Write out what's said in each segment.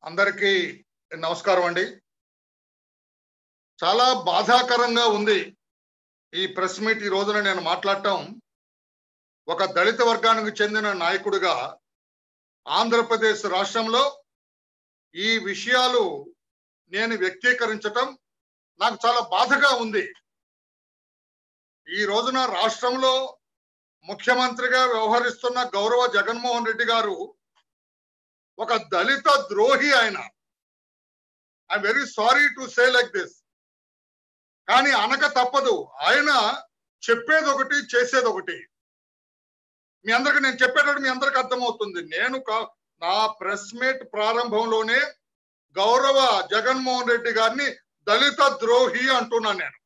అందరికీ నమస్కారం అండి చాలా బాధాకరంగా ఉంది ఈ ప్రెస్ మీట్ ఈ రోజున నేను మాట్లాడటం ఒక దళిత వర్గానికి చెందిన నాయకుడిగా ఆంధ్రప్రదేశ్ రాష్ట్రంలో ఈ విషయాలు నేను వ్యక్తీకరించటం నాకు చాలా బాధగా ఉంది ఈ రోజున రాష్ట్రంలో ముఖ్యమంత్రిగా వ్యవహరిస్తున్న గౌరవ జగన్మోహన్ రెడ్డి గారు ఒక దళిత ద్రోహి ఆయన I very sorry to say like this కానీ అనక తప్పదు ఆయన చెప్పేది ఒకటి చేసేది ఒకటి మీ అందరికి నేను చెప్పేటప్పుడు మీ అందరికి అర్థమవుతుంది నేను కా- నా ప్రెస్ మీట్ ప్రారంభంలోనే గౌరవ జగన్మోహన్ రెడ్డి గారిని దళిత ద్రోహి అంటున్నాను నేను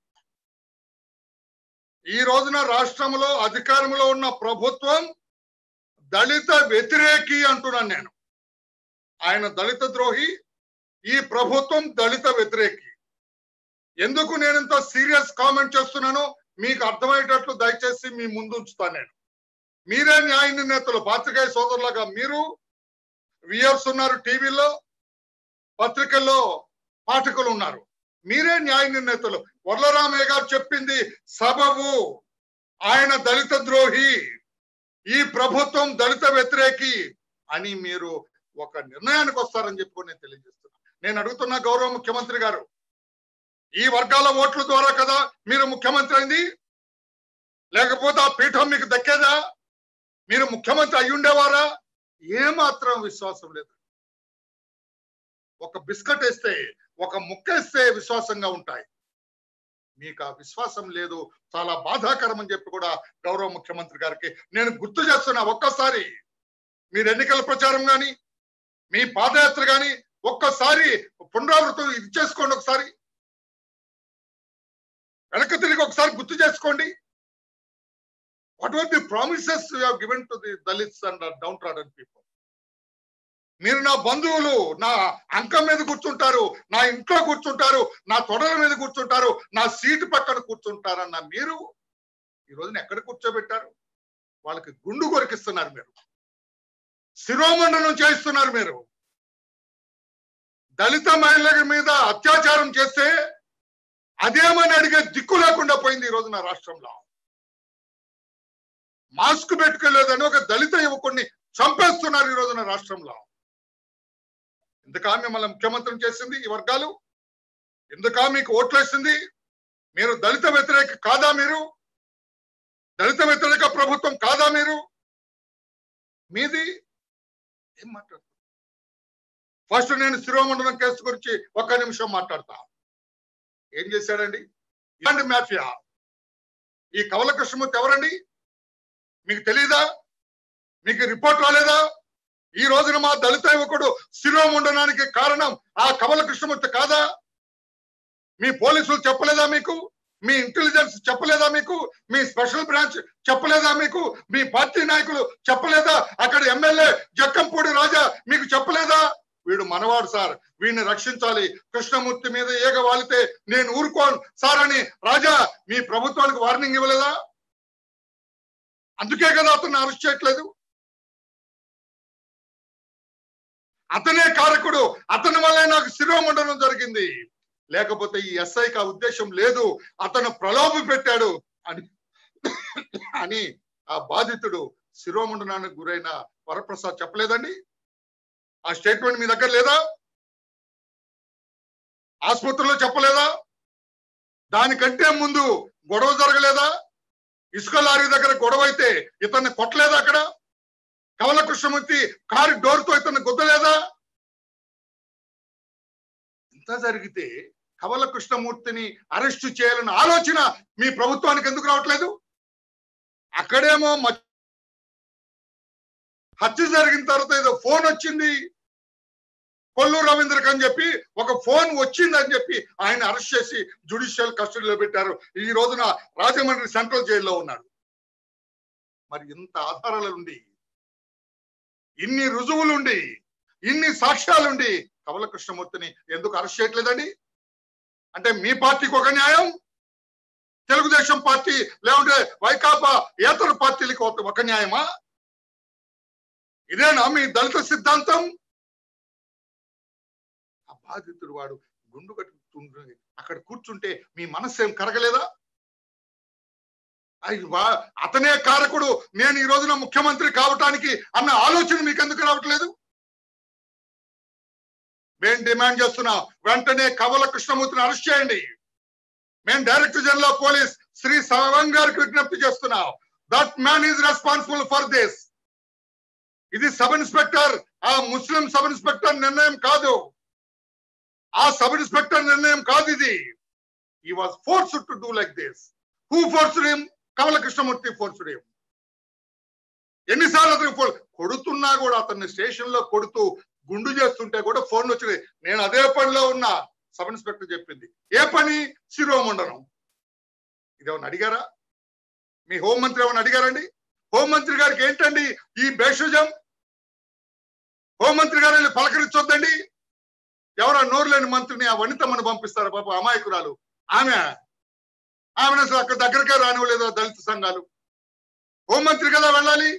ఈ రోజున రాష్ట్రంలో అధికారంలో ఉన్న ప్రభుత్వం దళిత వ్యతిరేకి అంటున్నాను నేను ఆయన దళిత ద్రోహి ఈ ప్రభుత్వం దళిత వ్యతిరేకి ఎందుకు నేను ఇంత సీరియస్ కామెంట్ చేస్తున్నానో మీకు అర్థమయ్యేటట్లు దయచేసి మీ ముందు ఉంచుతాను నేను మీరే న్యాయ నిర్ణేతలు పాత్రికేయ సోదరులాగా మీరు వియర్స్ ఉన్నారు టీవీలో పత్రికల్లో పాఠకులు ఉన్నారు మీరే న్యాయ నిర్ణేతలు వరలరామయ్య గారు చెప్పింది సబబు ఆయన దళిత ద్రోహి ఈ ప్రభుత్వం దళిత వ్యతిరేకి అని మీరు ఒక నిర్ణయానికి వస్తారని చెప్పి నేను తెలియజేస్తున్నా నేను అడుగుతున్న గౌరవ ముఖ్యమంత్రి గారు ఈ వర్గాల ఓట్ల ద్వారా కదా మీరు ముఖ్యమంత్రి అయింది లేకపోతే ఆ పీఠం మీకు దక్కేదా మీరు ముఖ్యమంత్రి అయి ఉండేవారా ఏమాత్రం విశ్వాసం లేదు ఒక బిస్కెట్ వేస్తే ఒక ముక్క వేస్తే విశ్వాసంగా ఉంటాయి మీకు ఆ విశ్వాసం లేదు చాలా బాధాకరం అని చెప్పి కూడా గౌరవ ముఖ్యమంత్రి గారికి నేను గుర్తు చేస్తున్నా ఒక్కసారి మీరు ఎన్నికల ప్రచారం కానీ మీ పాదయాత్ర కానీ ఒక్కసారి పునరావృతం ఇది చేసుకోండి ఒకసారి వెనక్కి తిరిగి ఒకసారి గుర్తు చేసుకోండి what are the promises you have given to the Dalits and downtrodden people మీరు నా బంధువులు నా అంకం మీద కూర్చుంటారు నా ఇంట్లో కూర్చుంటారు నా తొడల మీద కూర్చుంటారు నా సీటు పక్కన కూర్చుంటారన్న మీరు ఈ రోజున ఎక్కడ కూర్చోబెట్టారు వాళ్ళకి గుండు కొరికిస్తున్నారు మీరు శిరోమండనం చేయిస్తున్నారు మీరు దళిత మహిళల మీద అత్యాచారం చేస్తే అదేమని అడిగే దిక్కు లేకుండా పోయింది ఈ రోజున రాష్ట్రంలో మాస్క్ పెట్టుకోలేదని ఒక దళిత యువకుడిని చంపేస్తున్నారు ఈ రోజున రాష్ట్రంలో ఎందుకా మిమ్మల్ని ముఖ్యమంత్రిని చేసింది ఈ వర్గాలు ఎందుకా మీకు ఓట్లేసింది మీరు దళిత వ్యతిరేక కాదా మీరు దళిత వ్యతిరేక ప్రభుత్వం కాదా మీరు మీది ఏం మాట్లాడుతున్నారు ఫస్ట్ నేను శిరోమండలం కేసు గురించి ఒక్క నిమిషం మాట్లాడతా ఏం చేశాడండి ఇలాంటి మాఫియా ఈ కవల కృష్ణమూర్తి ఎవరండి మీకు తెలీదా మీకు రిపోర్ట్ రాలేదా ఈ రోజున మా దళిత యువకుడు శిరోమండనానికి కారణం ఆ కవల కృష్ణమూర్తి కాదా మీ పోలీసులు చెప్పలేదా మీకు మీ ఇంటెలిజెన్స్ చెప్పలేదా మీకు మీ స్పెషల్ బ్రాంచ్ చెప్పలేదా మీకు మీ పార్టీ నాయకులు చెప్పలేదా అక్కడ ఎమ్మెల్యే జక్కంపూడి రాజా మీకు చెప్పలేదా వీడు మనవాడు సార్ వీడిని రక్షించాలి కృష్ణమూర్తి మీద ఏగ వాలితే నేను ఊరుకోను సార్ అని రాజా మీ ప్రభుత్వానికి వార్నింగ్ ఇవ్వలేదా అందుకే కదా అతన్ని అరెస్ట్ చేయట్లేదు అతనే కారకుడు అతని వల్లే నాకు శిరోమండనం జరిగింది లేకపోతే ఈ ఎస్ఐకి ఆ ఉద్దేశం లేదు అతను ప్రలోభ పెట్టాడు అని అని ఆ బాధితుడు శిరోమండనానికి గురైన వరప్రసాద్ చెప్పలేదండి ఆ స్టేట్మెంట్ మీ దగ్గర లేదా ఆసుపత్రిలో చెప్పలేదా దానికంటే ముందు గొడవ జరగలేదా ఇసుక లారీ దగ్గర గొడవ అయితే ఇతన్ని కొట్టలేదా అక్కడ కవల కృష్ణమూర్తి కారు డోర్తో ఇతన్ని గుద్దలేదా ఇంత జరిగితే కవల కృష్ణమూర్తిని అరెస్ట్ చేయాలన్న ఆలోచన మీ ప్రభుత్వానికి ఎందుకు రావట్లేదు అక్కడేమో మ- హత్య జరిగిన తర్వాత ఏదో ఫోన్ వచ్చింది కొల్లు రవీంద్రకి అని చెప్పి ఒక ఫోన్ వచ్చిందని చెప్పి ఆయన అరెస్ట్ చేసి జుడిషియల్ కస్టడీలో పెట్టారు ఈ రోజున రాజమండ్రి సెంట్రల్ జైల్లో ఉన్నాడు మరి ఇంత ఆధారాలుండి ఇన్ని రుజువులుండి ఇన్ని సాక్ష్యాలుండి కవల కృష్ణమూర్తిని ఎందుకు అరెస్ట్ చేయట్లేదండి అంటే మీ పార్టీకి ఒక న్యాయం తెలుగుదేశం పార్టీ లేకుంటే వైకాపా ఏతర పార్టీలకు ఒక- ఒక న్యాయమా ఇదేనా మీ దళిత సిద్ధాంతం బాధితుడు వాడు గుండు కట్టుకుంటుంది అక్కడ కూర్చుంటే మీ మనస్సు ఏం కరగలేదా అయ్యి వా- అతనే కారకుడు నేను ఈ రోజున ముఖ్యమంత్రి కావటానికి అన్న ఆలోచన మీకు ఎందుకు రావట్లేదు మేము డిమాండ్ చేస్తున్నాం వెంటనే కవల కృష్ణమూర్తిని అరెస్ట్ చేయండి మేము director general of police Shri Sawang గారికి విజ్ఞప్తి చేస్తున్నాం that man is responsible for this ఇది సబ్ ఇన్స్పెక్టర్ ఆ ముస్లిం సబ్ ఇన్స్పెక్టర్ నిర్ణయం కాదు ఆ సబ్ ఇన్స్పెక్టర్ నిర్ణయం కాదు ఇది ఈ was force to do like this who force him Kamala Krishnamurthy force him ఎన్నిసార్లు అతను ఫోన్ కొడుతున్నా కూడా అతన్ని స్టేషన్ లో కొడుతూ గుండు చేస్తుంటే కూడా ఫోన్ వచ్చింది నేను అదే పనిలో ఉన్నా సబ్ ఇన్స్పెక్టర్ చెప్పింది ఏ పని శిరోమండనం ఇదేమన్నా అడిగారా మీ హోంమంత్రి ఏమన్నా అడిగారండి హోంమంత్రి గారికి ఏంటండి ఈ భేషజం హోంమంత్రి గారు వెళ్ళి పలకరించొద్దండి ఎవరా నోరు లేని మంత్రిని ఆ వనితమ్మని పంపిస్తారు పాప అమాయకురాలు ఆమె ఆమెను అసలు అక్కడ దగ్గరకే రానివ్వలేదు ఆ దళిత సంఘాలు హోంమంత్రి కదా వెళ్ళాలి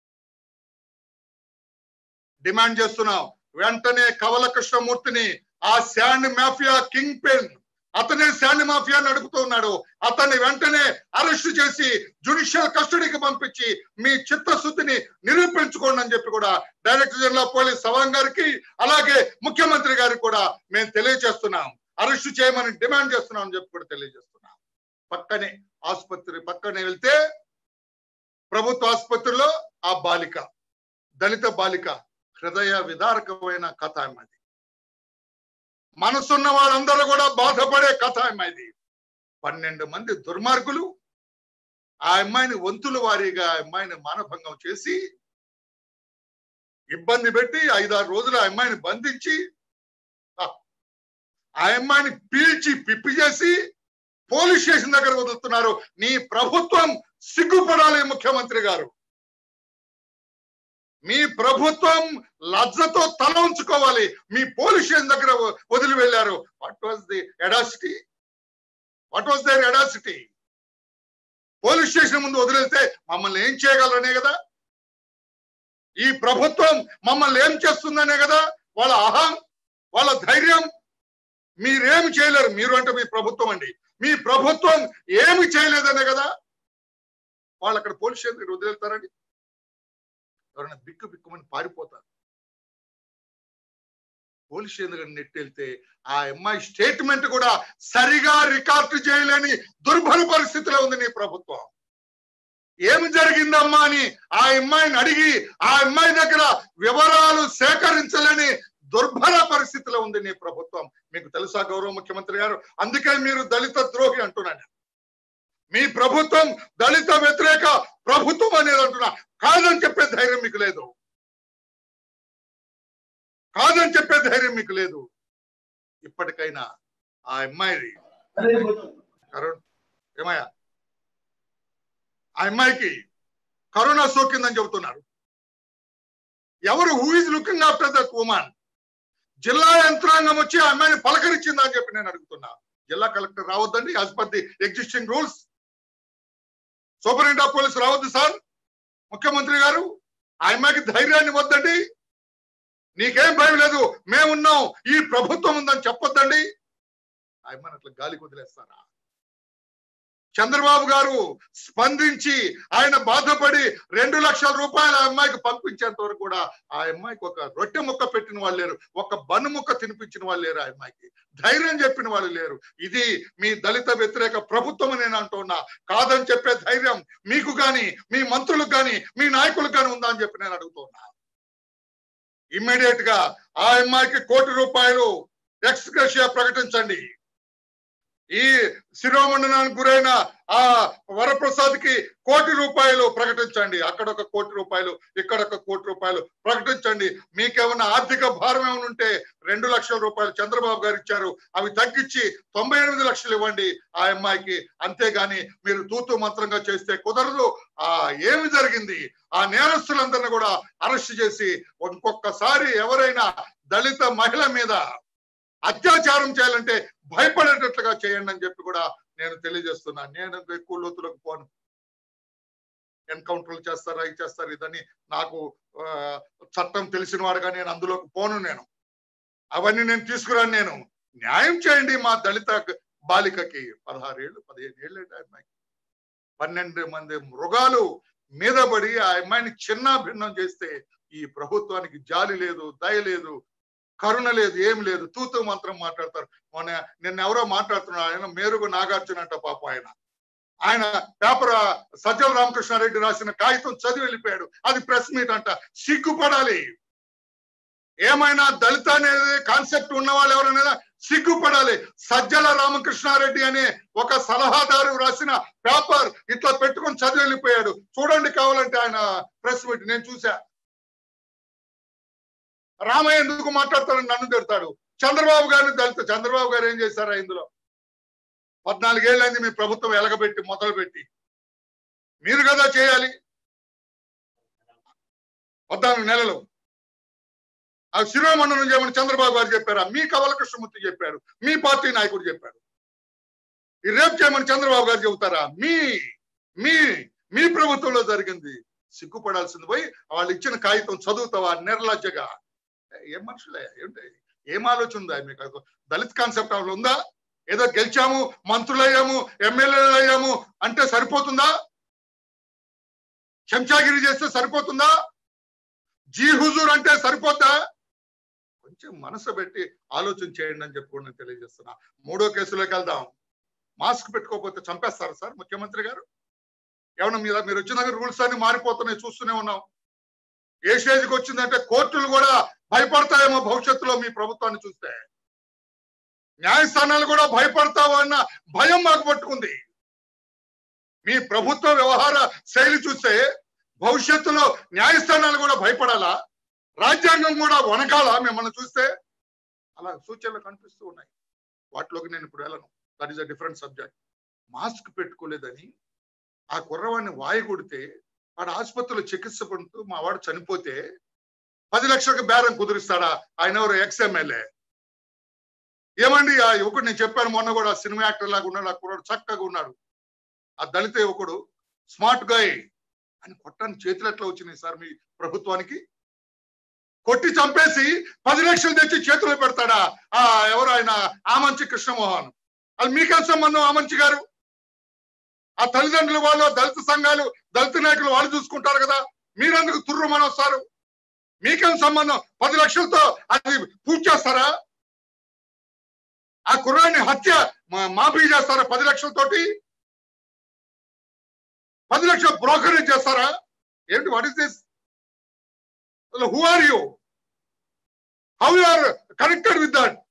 డిమాండ్ చేస్తున్నాం వెంటనే కవల కృష్ణమూర్తిని ఆ శాండ్ మాఫియా కింగ్ పెన్ అతనే శాండ్ మాఫియా నడుపుతూ ఉన్నాడు అతన్ని వెంటనే అరెస్ట్ చేసి జుడిషియల్ కస్టడీకి పంపించి మీ చిత్తశుద్ధిని నిరూపించుకోండి అని చెప్పి కూడా director general of police Sawang గారికి అలాగే ముఖ్యమంత్రి గారికి కూడా మేము తెలియజేస్తున్నాం అరెస్ట్ చేయమని డిమాండ్ చేస్తున్నాం అని చెప్పి కూడా తెలియజేస్తున్నాం పక్కనే ఆసుపత్రి పక్కనే వెళ్తే ప్రభుత్వ ఆసుపత్రిలో ఆ బాలిక దళిత బాలిక హృదయ విదారకమైన కథ అన్నది మనసున్న వాళ్ళందరూ కూడా బాధపడే కథ అన్నది పన్నెండు మంది దుర్మార్గులు ఆ అమ్మాయిని వంతుల వారీగా ఆ అమ్మాయిని మానభంగం చేసి ఇబ్బంది పెట్టి ఐదారు రోజులు ఆ అమ్మాయిని బంధించి ఆ ఆ అమ్మాయిని పీల్చి పిప్పి చేసి పోలీస్ స్టేషన్ దగ్గర వదులుతున్నారు నీ ప్రభుత్వం సిగ్గుపడాలి ముఖ్యమంత్రి గారు మీ ప్రభుత్వం లజ్జతో తల ఉంచుకోవాలి మీ పోలీస్ స్టేషన్ దగ్గర వ- వదిలి వెళ్ళారు what was the audacity what was their audacity police station ముందు వదిలేస్తే మమ్మల్ని ఏం చేయగలరనే కదా ఈ ప్రభుత్వం మమ్మల్ని ఏం చేస్తుందనే కదా వాళ్ళ అహం వాళ్ళ ధైర్యం మీరేమి చేయలేరు మీరు అంటే మీ ప్రభుత్వం అండి మీ ప్రభుత్వం ఏమి చేయలేదనే కదా వాళ్ళు అక్కడ పోలీస్ స్టేషన్ దగ్గర వదిలేస్తారండి ఎవరైనా బిక్కు బిక్కుమని పారిపోతారు పోలీస్ స్టేషన్ దగ్గర నెట్టెళ్తే ఆ అమ్మాయి స్టేట్మెంట్ కూడా సరిగా రికార్డు చేయలేని దుర్భర పరిస్థితిలో ఉంది నీ ప్రభుత్వం ఏమి జరిగిందమ్మా అని ఆ అమ్మాయిని అడిగి ఆ అమ్మాయి దగ్గర వివరాలు సేకరించలేని దుర్భర పరిస్థితిలో ఉంది నీ ప్రభుత్వం మీకు తెలుసా గౌరవ ముఖ్యమంత్రి గారు అందుకే మీరు దళిత ద్రోహి అంటున్నాను మీ ప్రభుత్వం దళిత వ్యతిరేక ప్రభుత్వం అనేది అంటున్నా కాదని చెప్పే ధైర్యం మీకు లేదు కాదని చెప్పే ధైర్యం మీకు లేదు ఇప్పటికైనా ఆ అమ్మాయి కరోనా ఏమయ్యా ఆ అమ్మాయికి కరోనా సోకిందని చెబుతున్నారు ఎవరు who is looking after that woman జిల్లా యంత్రాంగం వచ్చి ఆ అమ్మాయిని పలకరించిందా అని చెప్పి నేను అడుగుతున్నా జిల్లా కలెక్టర్ రావద్దండి as per the existing rules superintendent of police రావద్దు సార్ ముఖ్యమంత్రి గారు ఆ అమ్మాయికి ధైర్యాన్ని వద్దండి నీకేం భయం లేదు మేమున్నాం ఈ ప్రభుత్వం ఉందని చెప్పొద్దండి ఆ అమ్మాయిని అట్లా గాలికి వదిలేస్తారా చంద్రబాబు గారు స్పందించి ఆయన బాధపడి రెండు లక్షల రూపాయల ఆ అమ్మాయికి పంపించేంత వరకు కూడా ఆ అమ్మాయికి ఒక రొట్టె ముక్క పెట్టిన వాళ్ళు లేరు ఒక బన్ను ముక్క తినిపించిన వాళ్ళు లేరు ఆ అమ్మాయికి ధైర్యం చెప్పిన వాళ్ళు లేరు ఇది మీ దళిత వ్యతిరేక ప్రభుత్వం అని నేను అంటున్నా కాదని చెప్పే ధైర్యం మీకు గాని మీ మంత్రులకు గాని మీ నాయకులకు గాని ఉందా అని చెప్పి నేను అడుగుతున్నా ఇమ్మీడియట్ గా ఆ అమ్మాయికి కోటి రూపాయలు ఎక్స్గ్రేషియా ప్రకటించండి ఈ శిరోమండనానికి గురైన ఆ వరప్రసాద్ కి కోటి రూపాయలు ప్రకటించండి అక్కడ ఒక కోటి రూపాయలు ఇక్కడ ఒక కోటి రూపాయలు ప్రకటించండి మీకేమైనా ఆర్థిక భారం ఏమైనా ఉంటే రెండు లక్షల రూపాయలు చంద్రబాబు గారు ఇచ్చారు అవి తగ్గించి తొంభై ఎనిమిది లక్షలు ఇవ్వండి ఆ అమ్మాయికి అంతేగాని మీరు తూతు మంత్రంగా చేస్తే కుదరదు ఆ ఏమి జరిగింది ఆ నేరస్తులందరినీ కూడా అరెస్ట్ చేసి ఇంకొకసారి ఎవరైనా దళిత మహిళ మీద అత్యాచారం చేయాలంటే భయపడేటట్లుగా చేయండి అని చెప్పి కూడా నేను తెలియజేస్తున్నాను నేను ఎక్కువ లోతులకు పోను ఎన్కౌంటర్లు చేస్తారా ఇది చేస్తారు ఇదని నాకు ఆ, చట్టం తెలిసిన వాడుగా నేను అందులోకి పోను నేను అవన్నీ నేను తీసుకురాను నేను న్యాయం చేయండి మా దళిత బాలికకి పదహారేళ్ళు పదిహేను ఏళ్ళు అంటే ఆ అమ్మాయికి పన్నెండు మంది మృగాలు మీద పడి ఆ అమ్మాయిని చిన్న భిన్నం చేస్తే ఈ ప్రభుత్వానికి జాలి లేదు దయ లేదు కరుణ లేదు ఏం లేదు తూతూ మంత్రం మాట్లాడతారు మొన్న నిన్న ఎవరో మాట్లాడుతున్నారు ఆయన మేరుగు నాగార్జున అంట పాప ఆయన ఆయన పేపర్ సజ్జల రామకృష్ణారెడ్డి రాసిన కాగితం చదివి వెళ్ళిపోయాడు అది ప్రెస్ మీట్ అంట సిగ్గుపడాలి ఏమైనా దళిత అనేది కాన్సెప్ట్ ఉన్న వాళ్ళు ఎవరైనా సిగ్గుపడాలి సజ్జల రామకృష్ణారెడ్డి అనే ఒక సలహాదారు రాసిన పేపర్ ఇట్లా పెట్టుకొని చదివి వెళ్ళిపోయాడు చూడండి కావాలంటే ఆయన ప్రెస్ మీట్ నేను చూసా రామయ్య ఎందుకు మాట్లాడతాడు నన్ను తిడతాడు చంద్రబాబు గారిని దళిత చంద్రబాబు గారు ఏం చేశారా ఇందులో పద్నాలుగేళ్ళైంది మీ ప్రభుత్వం ఎలగబెట్టి మొదలు పెట్టి మీరు కదా చేయాలి పద్నాలుగు నెలలు ఆ శిరోమండలం చేయమని చంద్రబాబు గారు చెప్పారా మీ కవల కృష్ణమూర్తి చెప్పాడు మీ పార్టీ నాయకుడు చెప్పాడు ఈ రేపు చేయమని చంద్రబాబు గారు చెబుతారా మీ మీ మీ ప్రభుత్వంలో జరిగింది సిగ్గుపడాల్సింది పోయి వాళ్ళు ఇచ్చిన కాగితం చదువుతావా నిర్లజ్జగా ఏం మనుషులే ఏంటి ఏం ఆలోచన ఉందా మీకు దళిత్ కాన్సెప్ట్ అసలు ఉందా ఏదో గెలిచాము మంత్రులయ్యాము ఎమ్మెల్యేలు అయ్యాము అంటే సరిపోతుందా చెంచాగిరి చేస్తే సరిపోతుందా జీ హుజూర్ అంటే సరిపోద్దా కొంచెం మనసు పెట్టి ఆలోచన చేయండి అని చెప్పి కూడా నేను తెలియజేస్తున్నా మూడో కేసులోకి వెళ్దాం మాస్క్ పెట్టుకోకపోతే చంపేస్తారు సార్ ముఖ్యమంత్రి గారు ఏమన్నా మీరు మీరు వచ్చిన దగ్గర రూల్స్ అన్ని మారిపోతున్నాయి చూస్తూనే ఉన్నాం ఏ స్టేజ్కి వచ్చిందంటే కోర్టులు కూడా భయపడతాయేమో భవిష్యత్తులో మీ ప్రభుత్వాన్ని చూస్తే న్యాయస్థానాలు కూడా భయపడతావు అన్న భయం మాకు పట్టుకుంది మీ ప్రభుత్వ వ్యవహార శైలి చూస్తే భవిష్యత్తులో న్యాయస్థానాలు కూడా భయపడాలా రాజ్యాంగం కూడా వనకాలా మిమ్మల్ని చూస్తే అలా సూచనలు కనిపిస్తూ ఉన్నాయి వాటిలోకి నేను ఇప్పుడు వెళ్ళను that is a different subject mask పెట్టుకోలేదని ఆ కుర్రవాడిని వాయి కొడితే వాడు ఆసుపత్రిలో చికిత్స పడుతూ మా వాడు చనిపోతే పది లక్షలకు బేరం కుదిరిస్తాడా ఆయన ఎవరు ఎక్స్ ఎమ్మెల్యే ఏమండి ఆ యువకుడు నేను చెప్పాను మొన్న కూడా సినిమా యాక్టర్ లాగా ఉన్నాడు ఆ కుర్రాడు చక్కగా ఉన్నాడు ఆ దళిత యువకుడు స్మార్ట్ గాయ్ అని కొట్టడానికి చేతులు ఎట్లా వచ్చినాయి సార్ మీ ప్రభుత్వానికి కొట్టి చంపేసి పది లక్షలు తెచ్చి చేతులు పెడతాడా ఆ ఎవరు ఆయన ఆమంచి కృష్ణమోహన్ అది మీకేం సంబంధం ఆమంచి గారు ఆ తల్లిదండ్రులు వాళ్ళు దళిత సంఘాలు దళిత నాయకులు వాళ్ళు చూసుకుంటారు కదా మీరెందుకు తుర్రుమని వస్తారు మీకేం సంబంధం పది లక్షలతో అది పూజ చేస్తారా ఆ కుర్రాన్ని హత్య మా- మాఫీ చేస్తారా పది లక్షలతోటి పది లక్షల బ్రోకరేజ్ చేస్తారా ఏంటి what is this who are you how you are connected with that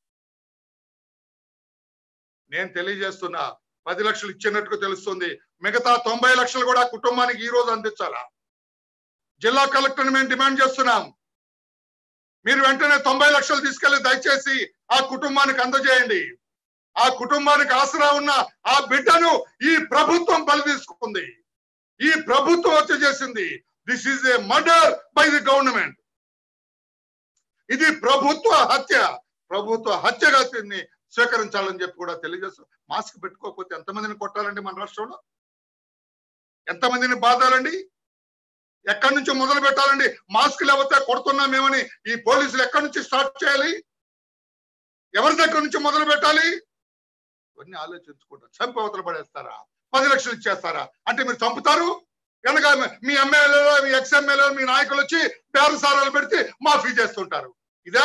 నేను తెలియజేస్తున్నా పది లక్షలు ఇచ్చినట్టుగా తెలుస్తుంది మిగతా తొంభై లక్షలు కూడా కుటుంబానికి ఈ రోజు అందించాలా జిల్లా కలెక్టర్ మేము డిమాండ్ చేస్తున్నాం మీరు వెంటనే తొంభై లక్షలు తీసుకెళ్లి దయచేసి ఆ కుటుంబానికి అందజేయండి ఆ కుటుంబానికి ఆసరా ఉన్న ఆ బిడ్డను ఈ ప్రభుత్వం బలి తీసుకుంది ఈ ప్రభుత్వం వచ్చి చేసింది this is a murder by the government ఇది ప్రభుత్వ హత్య ప్రభుత్వ హత్యగా దీన్ని స్వీకరించాలని చెప్పి కూడా తెలియజేస్తాం మాస్క్ పెట్టుకోకపోతే ఎంతమందిని కొట్టాలండి మన రాష్ట్రంలో ఎంతమందిని బాధాలండి ఎక్కడి నుంచి మొదలు పెట్టాలండి మాస్క్ లేకపోతే కొడుతున్నామేమని ఈ పోలీసులు ఎక్కడి నుంచి స్టార్ట్ చేయాలి ఎవరి దగ్గర నుంచి మొదలు పెట్టాలి ఇవన్నీ ఆలోచించుకుంటారు చంపి అవతల పడేస్తారా పది లక్షలు ఇచ్చేస్తారా అంటే మీరు చంపుతారు కనుక మీ ఎమ్మెల్యేలు మీ ఎక్స్ ఎమ్మెల్యేలు మీ నాయకులు వచ్చి బేరసారాలు పెడితే మాఫీ చేస్తుంటారు ఇదా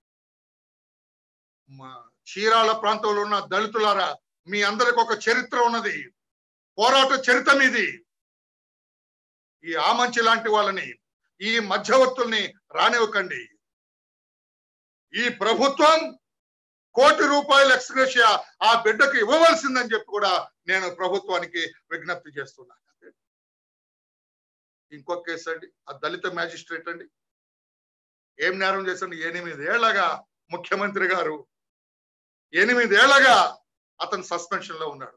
మా చీరాల ప్రాంతంలో ఉన్న దళితులారా మీ అందరికి ఒక చరిత్ర ఉన్నది పోరాట చరిత్ర మీది ఈ ఆమంచి లాంటి వాళ్ళని ఈ మధ్యవర్తుల్ని రానివ్వకండి ఈ ప్రభుత్వం కోటి రూపాయల ఎక్స్గ్రేషియా ఆ బిడ్డకు ఇవ్వవలసిందని చెప్పి కూడా నేను ప్రభుత్వానికి విజ్ఞప్తి చేస్తున్నాను ఇంకొక కేసు అండి ఆ దళిత మ్యాజిస్ట్రేట్ అండి ఏం నేరం చేశాడు ఎనిమిదేళ్లగా ముఖ్యమంత్రి గారు ఎనిమిదేళ్లగా అతను సస్పెన్షన్ లో ఉన్నాడు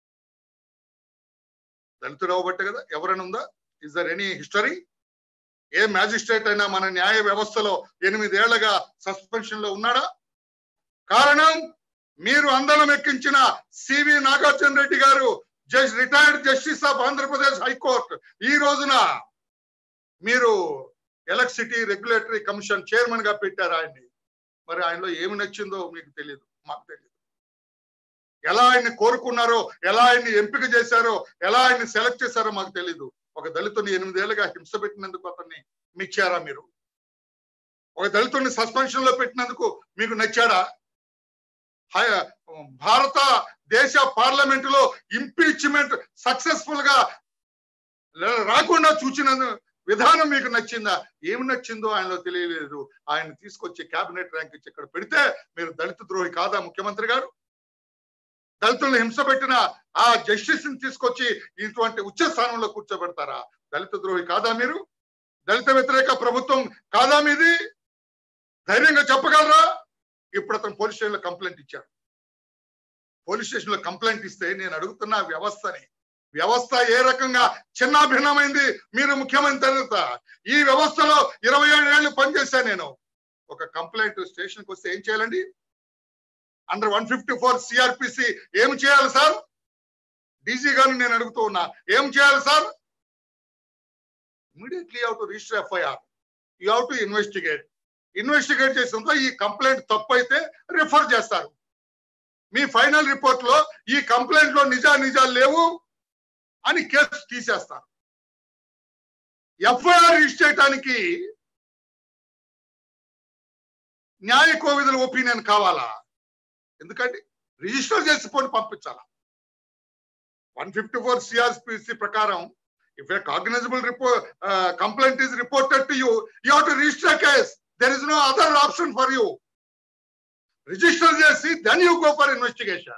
దళితుడు అవ్వబట్టే కదా ఎవరైనా ఉందా is there any history a magistrate అయినా మన న్యాయ వ్యవస్థలో ఎనిమిదేళ్లగా సస్పెన్షన్ లో ఉన్నాడా కారణం మీరు అందరం ఎక్కించిన సివి నాగార్జున రెడ్డి గారు judge retired justice of Andhra Pradesh high court ఈ రోజున మీరు ఎలక్ట్రిసిటీ రెగ్యులేటరీ కమిషన్ చైర్మన్ గా పెట్టారు ఆయన్ని మరి ఆయనలో ఏమి నచ్చిందో మీకు తెలియదు మాకు తెలియదు ఎలా ఆయన్ని కోరుకున్నారో ఎలా ఆయన్ని ఎంపిక చేశారో ఎలా ఆయన్ని సెలెక్ట్ చేశారో మాకు తెలియదు ఒక దళితుని ఎనిమిదేళ్లుగా హింస పెట్టినందుకు అతన్ని మెచ్చారా మీరు ఒక దళితుడిని సస్పెన్షన్ లో పెట్టినందుకు మీకు నచ్చాడా హై- భారత దేశ పార్లమెంట్ లో ఇంపీచ్మెంట్ సక్సెస్ఫుల్ గా ల- రాకుండా చూచిన విధానం మీకు నచ్చిందా ఏమి నచ్చిందో ఆయనలో తెలియలేదు ఆయన తీసుకొచ్చి కేబినెట్ ర్యాంక్ ఇచ్చి ఇక్కడ పెడితే మీరు దళిత ద్రోహి కాదా ముఖ్యమంత్రి గారు దళితులను హింస పెట్టిన ఆ జస్టిస్ ని తీసుకొచ్చి ఇటువంటి ఉచ్చ స్థానంలో కూర్చోబెడతారా దళిత ద్రోహి కాదా మీరు దళిత వ్యతిరేక ప్రభుత్వం కాదా మీది ధైర్యంగా చెప్పగలరా ఇప్పుడు అతను పోలీస్ స్టేషన్ లో కంప్లైంట్ ఇచ్చారు పోలీస్ స్టేషన్ లో కంప్లైంట్ ఇస్తే నేను అడుగుతున్న వ్యవస్థని వ్యవస్థ ఏ రకంగా చిన్న భిన్నమైంది మీరు ముఖ్యమంత్రి అడుగుతా ఈ వ్యవస్థలో ఇరవై ఏడు ఏళ్ళు పనిచేశాను నేను ఒక కంప్లైంట్ స్టేషన్కి వస్తే ఏం చేయాలండి under one fifty four CrPC ఏం చేయాలి సార్ డీజీ గారిని నేను అడుగుతూ ఉన్నా ఏం చేయాలి sir immediately how to register FIR you how to investigate investigate చేసిన ఈ కంప్లైంట్ తప్పు అయితే రిఫర్ చేస్తారు మీ ఫైనల్ రిపోర్ట్ లో ఈ కంప్లైంట్ లో నిజా నిజాలు లేవు అని కేసు తీసేస్తారు ఎఫ్ఐఆర్ రిజిస్టర్ చేయడానికి న్యాయ కోవిదుల ఒపీనియన్ కావాలా ఎందుకంటే రిజిస్టర్ చేసి పోని పంపించాలా వన్ ఫిఫ్టీ ఫోర్ సిఆర్పిసి ప్రకారం if a cognizable report complaint is reported to you you have to register case there is no other option for you register చేసి then you go for investigation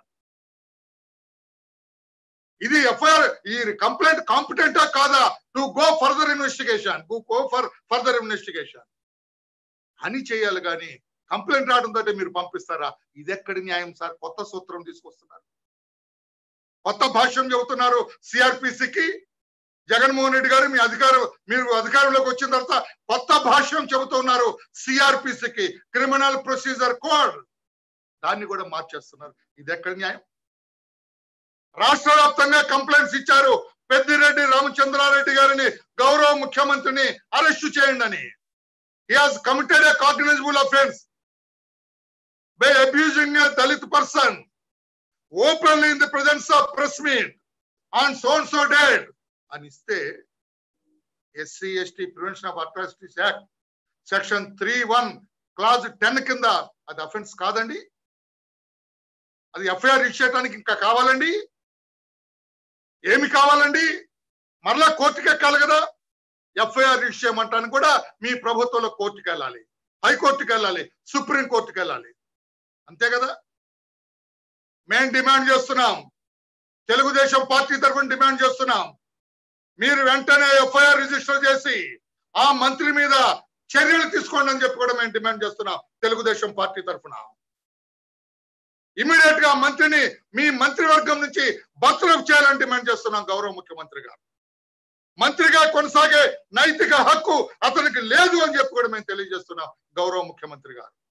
ఇది FIR ఈ complaint కాంపిటెంటా కాదా to go further investigation to go for further investigation అని చేయాలి కానీ complaint రావడంతో మీరు పంపిస్తారా ఇది ఎక్కడి న్యాయం సార్ కొత్త సూత్రం తీసుకొస్తున్నారు కొత్త భాష్యం చెబుతున్నారు సిఆర్పిసికి జగన్మోహన్ రెడ్డి గారు మీ అధికారం మీరు అధికారంలోకి వచ్చిన తర్వాత కొత్త భాష్యం చెబుతున్నారు సిఆర్పిసికి క్రిమినల్ ప్రొసీజర్ కోడ్ దాన్ని కూడా మార్చేస్తున్నారు ఇది ఎక్కడి న్యాయం రాష్ట్ర వ్యాప్తంగా కంప్లైంట్స్ ఇచ్చారు పెద్దిరెడ్డి రామచంద్రారెడ్డి గారిని గౌరవ ముఖ్యమంత్రిని అరెస్టు చేయండి అని he has committed a cognizable offense by abusing a Dalit person openly in the presence of press meet on so and so date అని ఇస్తే SC ST prevention of atrocities act section three one clause ten కింద అది offence కాదండి అది FIR ఇచ్చేయడానికి ఇంకా కావాలండి ఏమి కావాలండి మరలా కోర్టుకి ఎక్కాలి కదా ఎఫ్ఐఆర్ రిజిస్టర్ చేయమంటానికి కూడా మీ ప్రభుత్వంలో కోర్టుకి వెళ్ళాలి హైకోర్టుకి వెళ్ళాలి సుప్రీం కోర్టుకి వెళ్ళాలి అంతే కదా మేము డిమాండ్ చేస్తున్నాం తెలుగుదేశం పార్టీ తరఫున డిమాండ్ చేస్తున్నాం మీరు వెంటనే ఎఫ్ఐఆర్ రిజిస్టర్ చేసి ఆ మంత్రి మీద చర్యలు తీసుకోండి అని చెప్పి కూడా మేము డిమాండ్ చేస్తున్నాం తెలుగుదేశం పార్టీ తరఫున ఇమీడియట్ గా మంత్రిని మీ మంత్రివర్గం నుంచి బర్తరఫ్ చేయాలని డిమాండ్ చేస్తున్నాం గౌరవ ముఖ్యమంత్రి గారు మంత్రిగా కొనసాగే నైతిక హక్కు అతనికి లేదు అని చెప్పి కూడా మేము తెలియజేస్తున్నాం గౌరవ ముఖ్యమంత్రి గారు